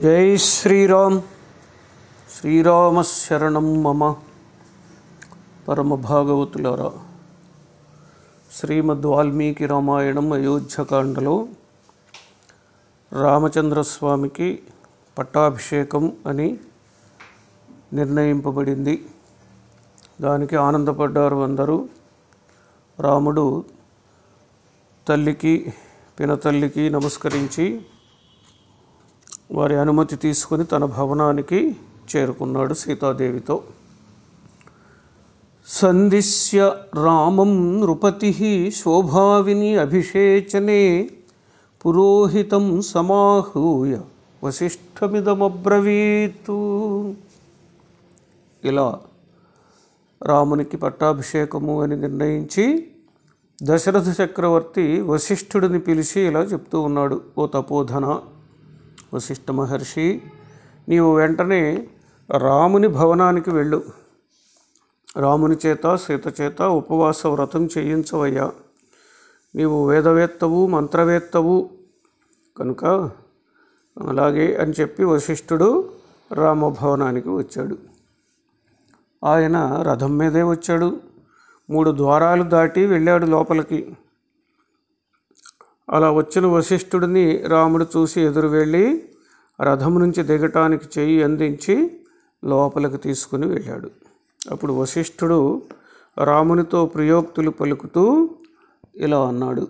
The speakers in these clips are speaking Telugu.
జై శ్రీరామ్ శ్రీరామ శరణం మమ పరమ భాగవతులారా శ్రీమద్ వాల్మీకి రామాయణం అయోధ్యకాండలో రామచంద్రస్వామికి పట్టాభిషేకం అని నిర్ణయింపబడింది దానికి ఆనందపడ్డారు అందరూ రాముడు తల్లికి పినతల్లికి నమస్కరించి వారి అనుమతి తీసుకుని తన భవనానికి చేరుకున్నాడు సీతాదేవితో సందిశ్య రామం నృపతి శోభావిని అభిషేచనే పురోహితం సమాహూయ వశిష్ఠమిదమబ్రవీతు ఇలా రామునికి పట్టాభిషేకము అని నిర్ణయించి దశరథ చక్రవర్తి వశిష్ఠుడిని పిలిచి ఇలా చెప్తూ ఉన్నాడు ఓ తపోధన వశిష్ఠ మహర్షి నీవు వెంటనే రాముని భవనానికి వెళ్ళు రాముని చేత సీత చేత ఉపవాస వ్రతం చేయించవయ్యా నీవు వేదవేత్తవు మంత్రవేత్తవు కనుక అలాగే అని చెప్పి వశిష్ఠుడు రామభవనానికి వచ్చాడు ఆయన రథం మీదే వచ్చాడు మూడు ద్వారాలు దాటి వెళ్ళాడు లోపలికి అలా వచ్చిన వశిష్ఠుడిని రాముడు చూసి ఎదురు వెళ్ళి రథం నుంచి దిగటానికి చెయ్యి అందించి లోపలికి తీసుకుని వెళ్ళాడు అప్పుడు వశిష్ఠుడు రామునితో ప్రియోక్తులు పలుకుతూ ఇలా అన్నాడు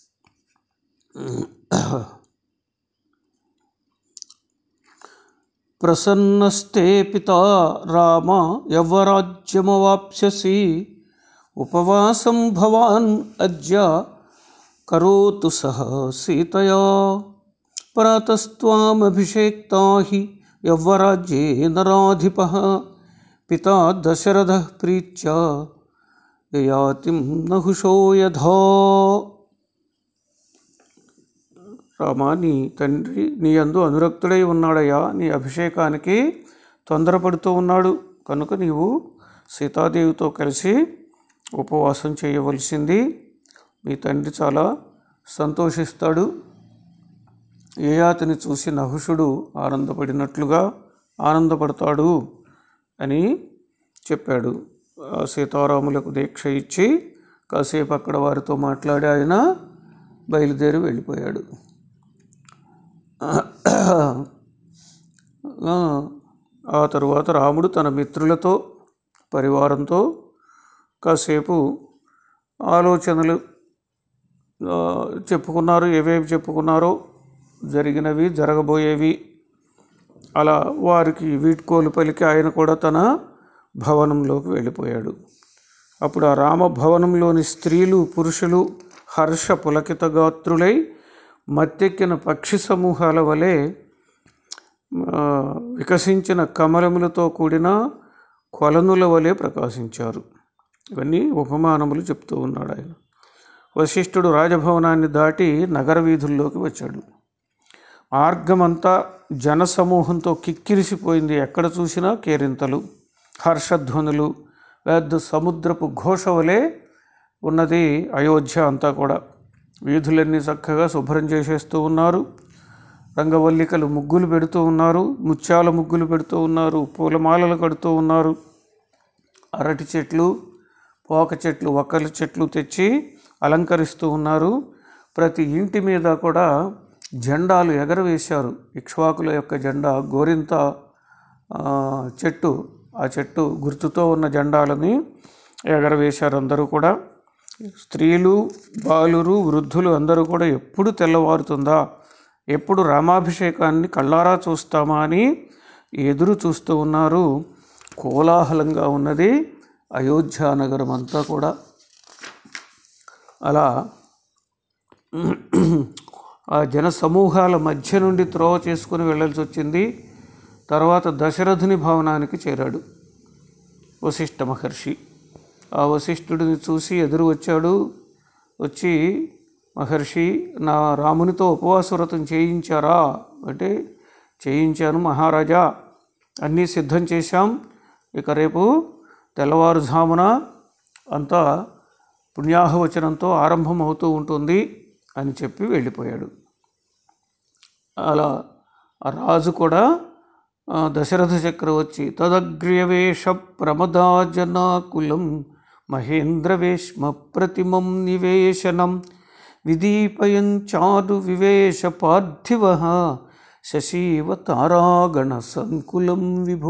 ప్రసన్నస్తే పితా రామ యవ్వరాజ్యమవాప్స్యసి ఉపవాసం భవాన్ అద్య కరోతు సహ సీతయా ప్రాతస్త్వామభిషేక్తా హి యవ్వరాజ్యే నరాధిప పితా దశరథ ప్రీత్యా యయాతిం నహుషో యథా రామా నీ తండ్రి నీ అందు అనురక్తుడై ఉన్నాడయ్యా నీ అభిషేకానికి తొందరపడుతూ ఉన్నాడు కనుక నీవు సీతాదేవితో కలిసి ఉపవాసం చేయవలసింది మీ తండ్రి చాలా సంతోషిస్తాడు ఏయాతిని చూసి నహుషుడు ఆనందపడినట్లుగా ఆనందపడతాడు అని చెప్పాడు ఆ సీతారాములకు దీక్ష ఇచ్చి కాసేపు అక్కడ వారితో మాట్లాడి ఆయన బయలుదేరి వెళ్ళిపోయాడు ఆ తరువాత రాముడు తన మిత్రులతో పరివారంతో కాసేపు ఆలోచనలు చెప్పుకున్నారు ఏవేవి చెప్పుకున్నారో జరిగినవి జరగబోయేవి అలా వారికి వీడ్కోలు పలికి ఆయన కూడా తన భవనంలోకి వెళ్ళిపోయాడు అప్పుడు ఆ రామభవనంలోని స్త్రీలు పురుషులు హర్ష పులకిత గాత్రులై మత్తెక్కిన పక్షి సమూహాల వలె వికసించిన కమలములతో కూడిన కొలనుల వలె ప్రకాశించారు ఇవన్నీ ఉపమానములు చెప్తూ ఉన్నాడు ఆయన వశిష్ఠుడు రాజభవనాన్ని దాటి నగర వీధుల్లోకి వచ్చాడు మార్గమంతా జనసమూహంతో కిక్కిరిసిపోయింది ఎక్కడ చూసినా కేరింతలు హర్షధ్వనులు పెద్ద సముద్రపు ఘోష వలె ఉన్నది అయోధ్య అంతా కూడా వీధులన్నీ చక్కగా శుభ్రం చేసేస్తూ ఉన్నారు రంగవల్లికలు ముగ్గులు పెడుతూ ఉన్నారు ముత్యాల ముగ్గులు పెడుతూ ఉన్నారు పూలమాలలు కడుతూ ఉన్నారు అరటి చెట్లు పోక చెట్లు ఒక్కల చెట్లు తెచ్చి అలంకరిస్తూ ఉన్నారు ప్రతి ఇంటి మీద కూడా జెండాలు ఎగరవేశారు ఇక్ష్వాకుల యొక్క జెండా గోరింత చెట్టు ఆ చెట్టు గుర్తుతో ఉన్న జెండాలని ఎగరవేశారు అందరూ కూడా స్త్రీలు బాలురు వృద్ధులు అందరూ కూడా ఎప్పుడు తెల్లవారుతుందా ఎప్పుడు రామాభిషేకాన్ని కళ్ళారా చూస్తామా అని ఎదురు చూస్తూ ఉన్నారు కోలాహలంగా ఉన్నది అయోధ్య నగరం అంతా కూడా అలా ఆ జన సమూహాల మధ్య నుండి త్రోవ చేసుకుని వెళ్ళాల్సి వచ్చింది తర్వాత దశరథుని భవనానికి చేరాడు వశిష్ఠ మహర్షి ఆ వశిష్ఠుడిని చూసి ఎదురు వచ్చాడు వచ్చి మహర్షి నా రామునితో ఉపవాస వ్రతం చేయించారా అంటే చేయించాను మహారాజా అన్నీ సిద్ధం చేశాం ఇక రేపు తెల్లవారుజామున అంతా పుణ్యాహవచనంతో ఆరంభం అవుతూ ఉంటుంది అని చెప్పి వెళ్ళిపోయాడు అలా ఆ రాజు కూడా ఆ, దశరథ చక్రవర్తి తదగ్ర్యవేష ప్రమదాజనాకులం మహేంద్రవేష్మ ప్రతిమం నివేశనం విదీపయంచారు వివేశ పార్థివ శశీవ తారాగణ సంకులం విభో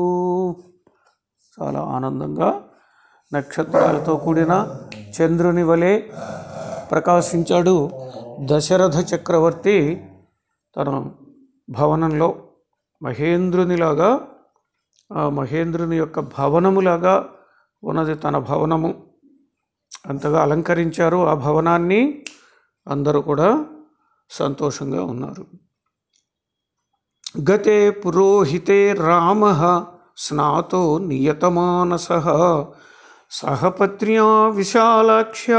చాలా ఆనందంగా నక్షత్రాలతో కూడిన చంద్రుని వలె ప్రకాశించాడు దశరథ చక్రవర్తి తన భవనంలో మహేంద్రునిలాగా ఆ మహేంద్రుని యొక్క భవనములాగా ఉన్నది తన భవనము అంతగా అలంకరించారు ఆ భవనాన్ని అందరూ కూడా సంతోషంగా ఉన్నారు గతే పురోహితే రామ స్నాతో నియతమానస సహపత్ర్యా విశాలాక్ష్య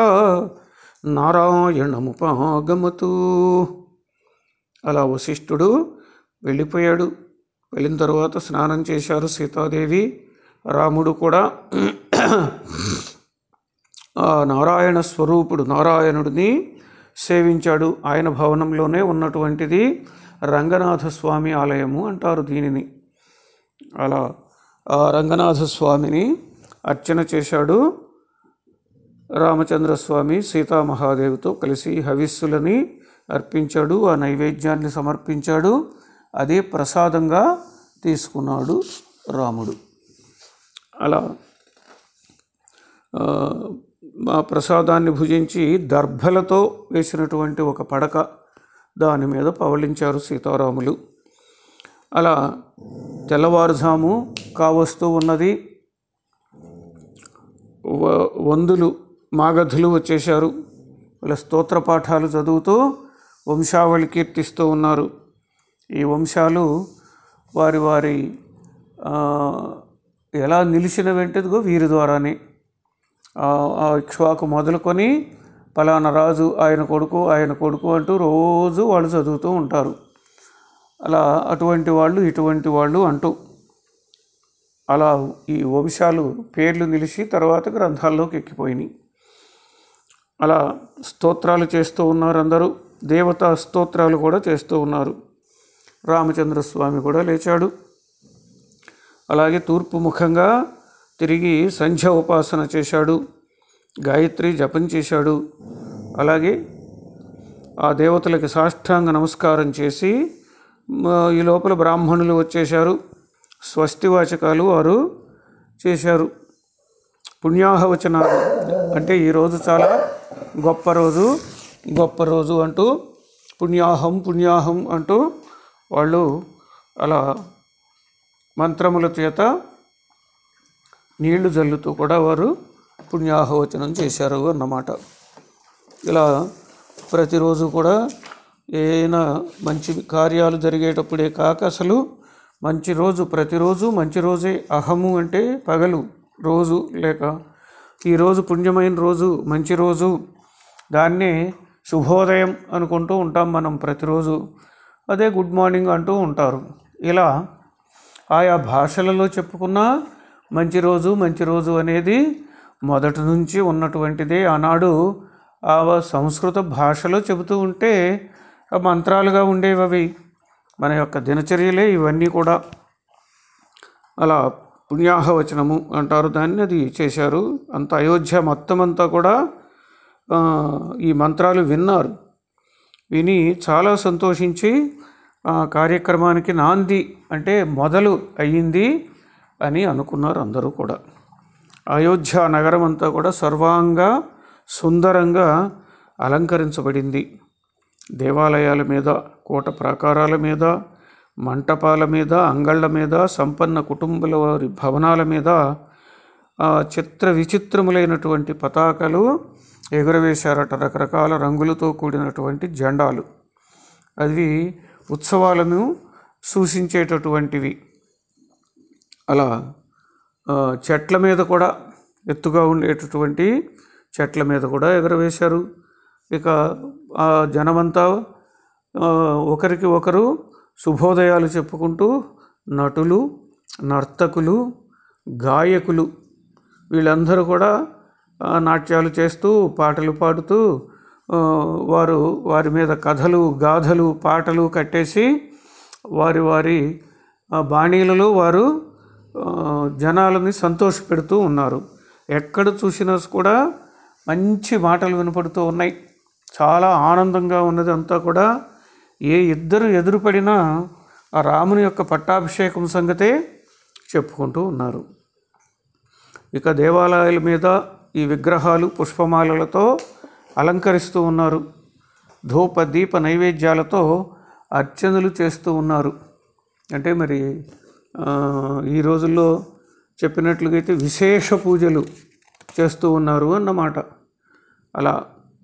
నారాయణముపాగమతు అలా వశిష్ఠుడు వెళ్ళిపోయాడు వెళ్ళిన తర్వాత స్నానం చేశారు సీతాదేవి రాముడు కూడా ఆ నారాయణ స్వరూపుడు నారాయణుడిని సేవించాడు ఆయన భవనంలోనే ఉన్నటువంటిది రంగనాథ స్వామి ఆలయము అంటారు దీనిని అలా ఆ రంగనాథ స్వామిని అర్చన చేశాడు రామచంద్రస్వామి సీతామహాదేవితో కలిసి హవిస్సులని అర్పించాడు ఆ నైవేద్యాన్ని సమర్పించాడు అదే ప్రసాదంగా తీసుకున్నాడు రాముడు అలా ఆ, ఆ ప్రసాదాన్ని భుజించి దర్భలతో వేసినటువంటి ఒక పడక దాని మీద పవళించారు సీతారాములు అలా తెల్లవారుజాము కావస్తూ ఉన్నది వ- వందులు మాగధులు వచ్చేశారు వాళ్ళ స్తోత్ర పాఠాలు చదువుతూ వంశావళి కీర్తిస్తూ ఉన్నారు ఈ వంశాలు వారి వారి ఆ, ఎలా నిలిచిన వెంటదిగో వీరి ద్వారానే ఆ ఆ ఇక్ష్వాకు మొదలుకొని పలానా రాజు ఆయన కొడుకు ఆయన కొడుకు అంటూ రోజు వాళ్ళు చదువుతూ ఉంటారు అలా అటువంటి వాళ్ళు ఇటువంటి వాళ్ళు అంటూ అలా ఈ వంశాలు పేర్లు నిలిచి తర్వాత గ్రంథాల్లోకి ఎక్కిపోయినాయి అలా స్తోత్రాలు చేస్తూ ఉన్నారు అందరూ దేవతా స్తోత్రాలు కూడా చేస్తూ ఉన్నారు రామచంద్రస్వామి కూడా లేచాడు అలాగే తూర్పు ముఖంగా తిరిగి సంధ్య ఉపాసన చేశాడు గాయత్రి జపం చేశాడు అలాగే ఆ దేవతలకి సాష్టాంగ నమస్కారం చేసి మ, ఈ లోపల బ్రాహ్మణులు వచ్చేశారు స్వస్తి వాచకాలు వారు చేశారు పుణ్యాహవచనాలు అంటే ఈరోజు చాలా గొప్ప రోజు గొప్ప రోజు అంటూ పుణ్యాహం పుణ్యాహం అంటూ వాళ్ళు అలా మంత్రముల చేత నీళ్లు జల్లుతూ కూడా వారు పుణ్యాహవచనం చేశారు అన్నమాట ఇలా ప్రతిరోజు కూడా ఏదైనా మంచి కార్యాలు జరిగేటప్పుడే కాక అసలు మంచి రోజు ప్రతిరోజు మంచి రోజే అహము అంటే పగలు రోజు లేక ఈరోజు పుణ్యమైన రోజు మంచి రోజు దాన్నే శుభోదయం అనుకుంటూ ఉంటాం మనం ప్రతిరోజు అదే గుడ్ మార్నింగ్ అంటూ ఉంటారు ఇలా ఆయా భాషలలో చెప్పుకున్న మంచి రోజు మంచి రోజు అనేది మొదటి నుంచి ఉన్నటువంటిదే ఆనాడు ఆ సంస్కృత భాషలో చెబుతూ ఉంటే ఆ మంత్రాలుగా ఉండేవి అవి మన యొక్క దినచర్యలే ఇవన్నీ కూడా అలా పుణ్యాహవచనము అంటారు దాన్ని అది చేశారు అంత అయోధ్య మొత్తం అంతా కూడా ఆ, ఈ మంత్రాలు విన్నారు విని చాలా సంతోషించి ఆ కార్యక్రమానికి నాంది అంటే మొదలు అయ్యింది అని అనుకున్నారు అందరూ కూడా అయోధ్య నగరం అంతా కూడా సర్వాంగా సుందరంగా అలంకరించబడింది దేవాలయాల మీద కోట ప్రాకారాల మీద మంటపాల మీద అంగళ్ళ మీద సంపన్న కుటుంబాల వారి భవనాల మీద ఆ చిత్ర విచిత్రములైనటువంటి పతాకలు ఎగురవేశారట రకరకాల రంగులతో కూడినటువంటి జెండాలు అవి ఉత్సవాలను సూచించేటటువంటివి అలా ఆ, చెట్ల మీద కూడా ఎత్తుగా ఉండేటటువంటి చెట్ల మీద కూడా ఎగరవేశారు ఇక ఆ జనమంతా ఆ, ఒకరికి ఒకరు శుభోదయాలు చెప్పుకుంటూ నటులు నర్తకులు గాయకులు వీళ్ళందరూ కూడా ఆ, నాట్యాలు చేస్తూ పాటలు పాడుతూ ఆ, వారు వారి మీద కథలు గాథలు పాటలు కట్టేసి వారి వారి ఆ, బాణీలలో వారు ఆ, జనాలని సంతోషపెడుతూ ఉన్నారు ఎక్కడ చూసినా కూడా మంచి మాటలు వినపడుతూ ఉన్నాయి చాలా ఆనందంగా ఉన్నది అంతా కూడా ఏ ఇద్దరు ఎదురుపడినా ఆ రాముని యొక్క పట్టాభిషేకం సంగతే చెప్పుకుంటూ ఉన్నారు ఇక దేవాలయాల మీద ఈ విగ్రహాలు పుష్పమాలలతో అలంకరిస్తూ ఉన్నారు ధూప దీప నైవేద్యాలతో అర్చనలు చేస్తూ ఉన్నారు అంటే మరి ఆ, ఈ రోజుల్లో చెప్పినట్లుగా అయితే విశేష పూజలు చేస్తూ ఉన్నారు అన్నమాట అలా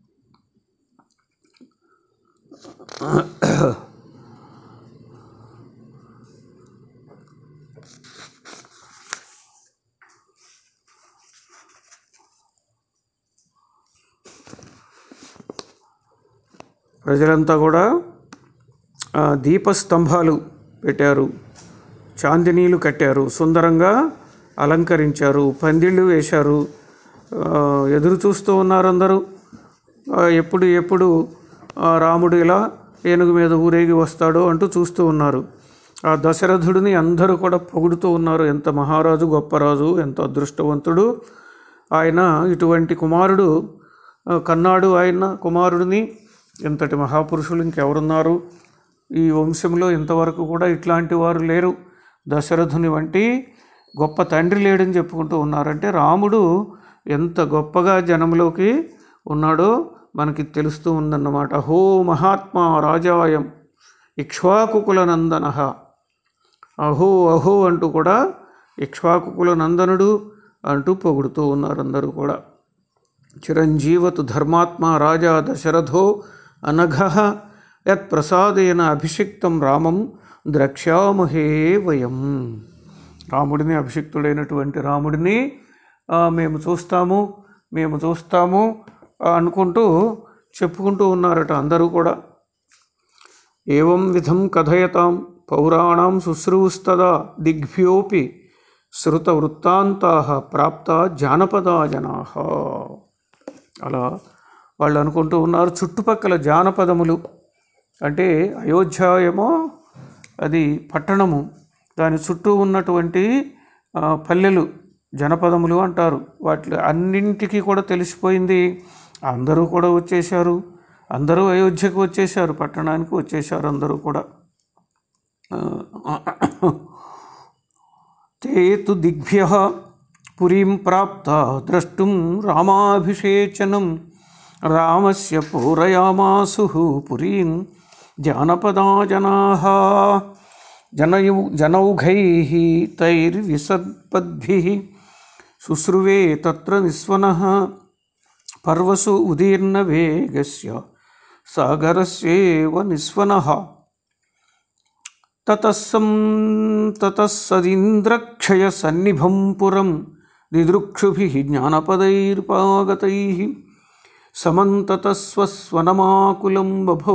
ప్రజలంతా కూడా ఆ, దీపస్తంభాలు పెట్టారు చాందినీలు కట్టారు సుందరంగా అలంకరించారు పందిళ్ళు వేశారు ఆ, ఎదురు చూస్తూ ఉన్నారు అందరూ ఆ, ఎప్పుడు ఎప్పుడు ఆ, రాముడు ఇలా ఏనుగు మీద ఊరేగి వస్తాడో అంటూ చూస్తూ ఉన్నారు ఆ దశరథుడిని అందరూ కూడా పొగుడుతూ ఉన్నారు ఎంత మహారాజు గొప్ప రాజు ఎంత అదృష్టవంతుడు ఆయన ఇటువంటి కుమారుడు ఆ, కన్నాడు ఆయన కుమారుడిని ఇంతటి మహాపురుషులు ఇంకెవరున్నారు ఈ వంశంలో ఇంతవరకు కూడా ఇట్లాంటి వారు లేరు దశరథుని వంటి గొప్ప తండ్రి లేడని చెప్పుకుంటూ ఉన్నారంటే రాముడు ఎంత గొప్పగా జనంలోకి ఉన్నాడో మనకి తెలుస్తూ ఉందన్నమాట హో మహాత్మా రాజాయం ఇక్ష్వాకుకుల నందన అహో అహో అంటూ కూడా ఇక్ష్వాకుకుల నందనుడు అంటూ పొగుడుతూ ఉన్నారు అందరూ కూడా చిరంజీవతు ధర్మాత్మ రాజా దశరథో అనఘ యత్ ప్రసాదేన అభిషిక్తం రామం ద్రక్ష్యామహే వయం రాముడిని అభిషిక్తుడైనటువంటి రాముడిని ఆ, మేము చూస్తాము మేము చూస్తాము ఆ, అనుకుంటూ చెప్పుకుంటూ ఉన్నారట అందరూ కూడా ఏం విధం కథయతాం పౌరాణం శుశ్రూస్తదా దిగ్భ్యోపి శృతవృత్తాంతా ప్రాప్త జానపదా జనా అలా వాళ్ళు అనుకుంటూ ఉన్నారు చుట్టుపక్కల జానపదములు అంటే అయోధ్య ఏమో అది పట్టణము దాని చుట్టూ ఉన్నటువంటి ఆ, పల్లెలు జనపదములు అంటారు వాటి అన్నింటికీ కూడా తెలిసిపోయింది అందరూ కూడా వచ్చేశారు అందరూ అయోధ్యకు వచ్చేశారు పట్టణానికి వచ్చేశారు అందరూ కూడా ते तु दिग्भ्यः पुरीं प्राप्ता द्रष्टुं रामाभिषेचनं रामस्य पूरयामासुः पुरीं जानपदा जनाः जनयौ जनौघैः तैर्विसद्पद्भिः शुश्रुवे तत्र निःस्वनः पर्वसु उदीर्णवेगस्य सागरस्येव निःस्वनः ततः सं ततः सदीन्द्रक्षयसन्निभं पुरं दिदृक्षुभिः ज्ञानपदैर्पागतैः समन्ततः स्वस्वनमाकुलं बभौ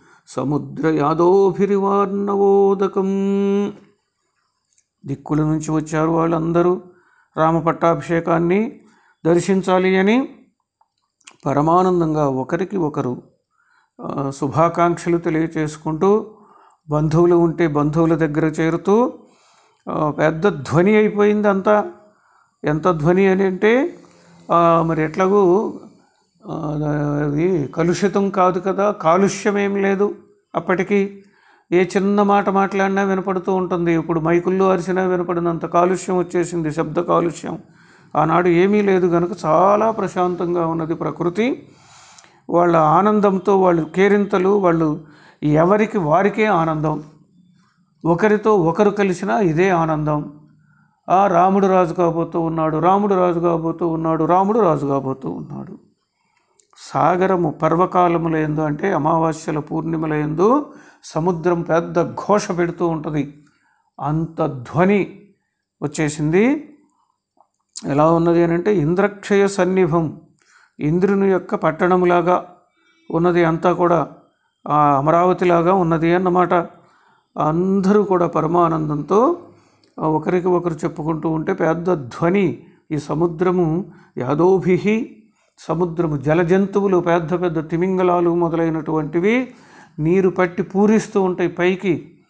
సముద్రయాదోభిరివార్ణవోదకం దిక్కుల నుంచి వచ్చారు వాళ్ళందరూ రామ పట్టాభిషేకాన్ని దర్శించాలి అని పరమానందంగా ఒకరికి ఒకరు ఆ, శుభాకాంక్షలు తెలియచేసుకుంటూ బంధువులు ఉంటే బంధువుల దగ్గర చేరుతూ ఆ, పెద్ద ధ్వని అయిపోయింది అంతా ఎంత ధ్వని అని అంటే ఆ, మరి ఎట్లాగూ ఆ, అది కలుషితం కాదు కదా కాలుష్యం ఏం లేదు అప్పటికి ఏ చిన్న మాట మాట్లాడినా వినపడుతూ ఉంటుంది ఇప్పుడు మైకుల్లో అరిసినా వినపడినంత కాలుష్యం వచ్చేసింది శబ్ద కాలుష్యం ఆనాడు ఏమీ లేదు కనుక చాలా ప్రశాంతంగా ఉన్నది ప్రకృతి వాళ్ళ ఆనందంతో వాళ్ళు కేరింతలు వాళ్ళు ఎవరికి వారికే ఆనందం ఒకరితో ఒకరు కలిసినా ఇదే ఆనందం ఆ రాముడు రాజు కాబోతూ ఉన్నాడు రాముడు రాజు కాబోతూ ఉన్నాడు రాముడు రాజు కాబోతూ ఉన్నాడు సాగరము పర్వకాలముల ఎందు అంటే అమావాస్యల పూర్ణిమల ఎందు సముద్రం పెద్ద ఘోష పెడుతూ ఉంటుంది అంత ధ్వని వచ్చేసింది ఎలా ఉన్నది అని అంటే ఇంద్రక్షయ సన్నిభం ఇంద్రుని యొక్క పట్టణములాగా ఉన్నది అంతా కూడా ఆ అమరావతిలాగా ఉన్నది అన్నమాట అందరూ కూడా పరమానందంతో ఆ ఒకరికి ఒకరు చెప్పుకుంటూ ఉంటే పెద్ద ధ్వని ఈ సముద్రము యాదోభిహి సముద్రము జలజంతువులు పెద్ద పెద్ద తిమింగలాలు మొదలైనటువంటివి నీరు పట్టి పూరిస్తూ ఉంటాయి పైకి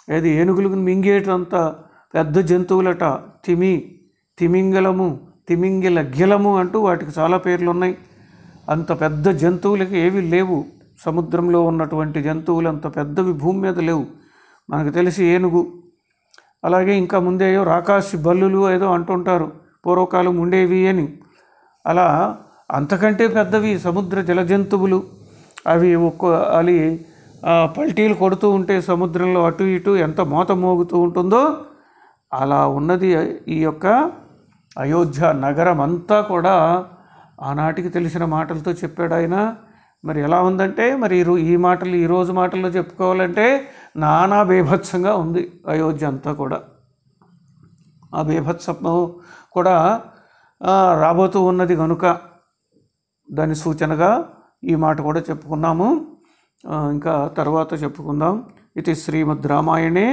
ఏది ఏనుగులకు మింగేటంత పెద్ద జంతువులట తిమి తిమింగలము తిమింగిల గిలము అంటూ వాటికి చాలా పేర్లు ఉన్నాయి అంత పెద్ద జంతువులకి ఏవి లేవు సముద్రంలో ఉన్నటువంటి జంతువులు అంత పెద్దవి భూమి మీద లేవు మనకు తెలిసి ఏనుగు అలాగే ఇంకా ముందేయో రాకాసి బల్లులు ఏదో అంటుంటారు పూర్వకాలం ఉండేవి అని అలా అంతకంటే పెద్దవి సముద్ర జల జంతువులు అవి ఒక్కో అవి ఆ, పల్టీలు కొడుతూ ఉంటే సముద్రంలో అటు ఇటు ఎంత మోత మోగుతూ ఉంటుందో అలా ఉన్నది ఈ యొక్క అయోధ్య నగరం అంతా కూడా ఆనాటికి తెలిసిన మాటలతో చెప్పాడు ఆయన మరి ఎలా ఉందంటే మరి ఈ రో- ఈ మాటలు ఈ రోజు మాటల్లో చెప్పుకోవాలంటే నానా బీభత్సంగా ఉంది అయోధ్య అంతా కూడా ఆ బీభత్సము కూడా ఆ, రాబోతూ ఉన్నది కనుక దాని సూచనగా ఈ మాట కూడా చెప్పుకున్నాము ఆ, ఇంకా తర్వాత చెప్పుకుందాం ఇది శ్రీమద్ రామాయణే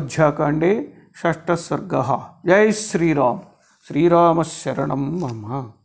అయోధ్యాకాండే షష్ఠ సర్గ జై శ్రీరామ్ శ్రీరామ శరణం మమ